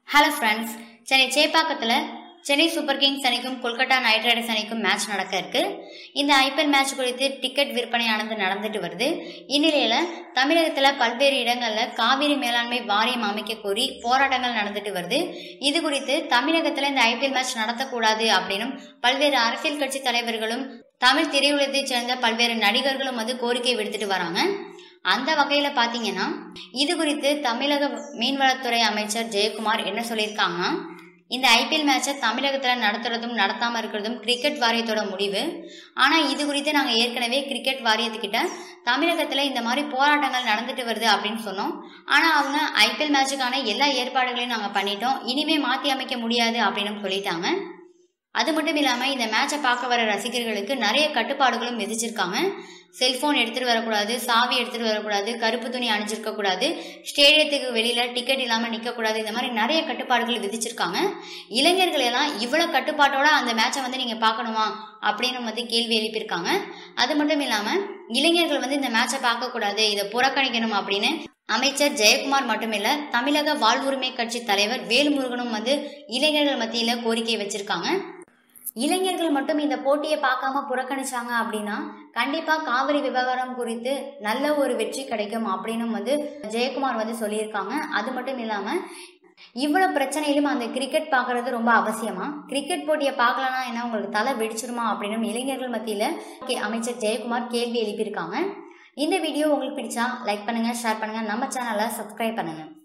hello friends Chennai சேப்பாக்கத்தில் Chennai Super Kings அணிக்கும் Kolkata Knight Riders அணிக்கும் மேட்ச் நடக்க இருக்கு இந்த ஐபிஎல் மேட்ச் குறித்து டிக்கெட் விற்பனையானது நடந்துட்டு வருது இந்நிலையில் தமிழகத்தில் பல்வேறு இடங்களில் காவிரி மேலாண்மை வாரியம் அமைக்க கோரி போராட்டங்கள் நடந்துட்டு வருது இது குறித்து தமிழகத்தில் இந்த ஐபிஎல் மேட்ச் நடத்தக்கூடாது அப்படின்னும் பல்வேறு அரசியல் கட்சி தலைவர்களும் தமிழ் திரையுலகத்தைச் சேர்ந்த பல்வேறு நடிகர்களும் வந்து கோரிக்கை விடுத்துட்டு வராங்க அந்த வகையில் பார்த்தீங்கன்னா இது குறித்து தமிழக மீன்வளத்துறை அமைச்சர் ஜெயக்குமார் என்ன சொல்லியிருக்காங்கன்னா இந்த ஐபிஎல் மேட்சை தமிழகத்தில் நடத்துறதும் நடத்தாமல் இருக்கிறதும் கிரிக்கெட் வாரியத்தோட முடிவு ஆனால் இது குறித்து நாங்கள் ஏற்கனவே கிரிக்கெட் வாரியத்துக்கிட்ட தமிழகத்தில் இந்த மாதிரி போராட்டங்கள் நடந்துட்டு வருது அப்படின்னு சொன்னோம் ஆனால் அவங்க ஐபிஎல் மேட்சுக்கான எல்லா ஏற்பாடுகளையும் நாங்கள் பண்ணிட்டோம் இனிமே மாற்றி அமைக்க முடியாது அப்படின்னு சொல்லிட்டாங்க அது மட்டும் இல்லாமல் இந்த மேட்சை பார்க்க வர ரசிகர்களுக்கு நிறைய கட்டுப்பாடுகளும் விதிச்சிருக்காங்க செல்ஃபோன் எடுத்துகிட்டு வரக்கூடாது சாவி எடுத்துகிட்டு வரக்கூடாது கருப்பு துணி அணிஞ்சிருக்க கூடாது ஸ்டேடியத்துக்கு வெளியில் டிக்கெட் இல்லாமல் நிற்கக்கூடாது இந்த மாதிரி நிறைய கட்டுப்பாடுகள் விதிச்சிருக்காங்க இளைஞர்கள் எல்லாம் இவ்வளோ கட்டுப்பாட்டோட அந்த மேட்சை வந்து நீங்கள் பார்க்கணுமா அப்படின்னு வந்து கேள்வி எழுப்பியிருக்காங்க அது மட்டும் இல்லாமல் இளைஞர்கள் வந்து இந்த மேட்சை பார்க்கக்கூடாது இதை புறக்கணிக்கணும் அப்படின்னு அமைச்சர் ஜெயக்குமார் மட்டுமில்ல தமிழக வாழ்வுரிமை கட்சி தலைவர் வேல்முருகனும் வந்து இளைஞர்கள் மத்தியில் கோரிக்கை வச்சிருக்காங்க இளைஞர்கள் மட்டும் இந்த போட்டியை பார்க்காம புறக்கணிச்சாங்க அப்படின்னா கண்டிப்பா காவிரி விவகாரம் குறித்து நல்ல ஒரு வெற்றி கிடைக்கும் அப்படின்னு வந்து ஜெயக்குமார் வந்து சொல்லியிருக்காங்க அது மட்டும் இல்லாம இவ்வளவு பிரச்சனையிலும் அந்த கிரிக்கெட் பார்க்கறது ரொம்ப அவசியமா கிரிக்கெட் போட்டியை பார்க்கலனா என்ன உங்களுக்கு தலை வெடிச்சிருமா அப்படின்னு இளைஞர்கள் மத்தியில கே- அமைச்சர் ஜெயக்குமார் கேள்வி எழுப்பியிருக்காங்க இந்த வீடியோ உங்களுக்கு பிடிச்சா லைக் பண்ணுங்க ஷேர் பண்ணுங்க நம்ம சேனலை சப்ஸ்கிரைப் பண்ணுங்க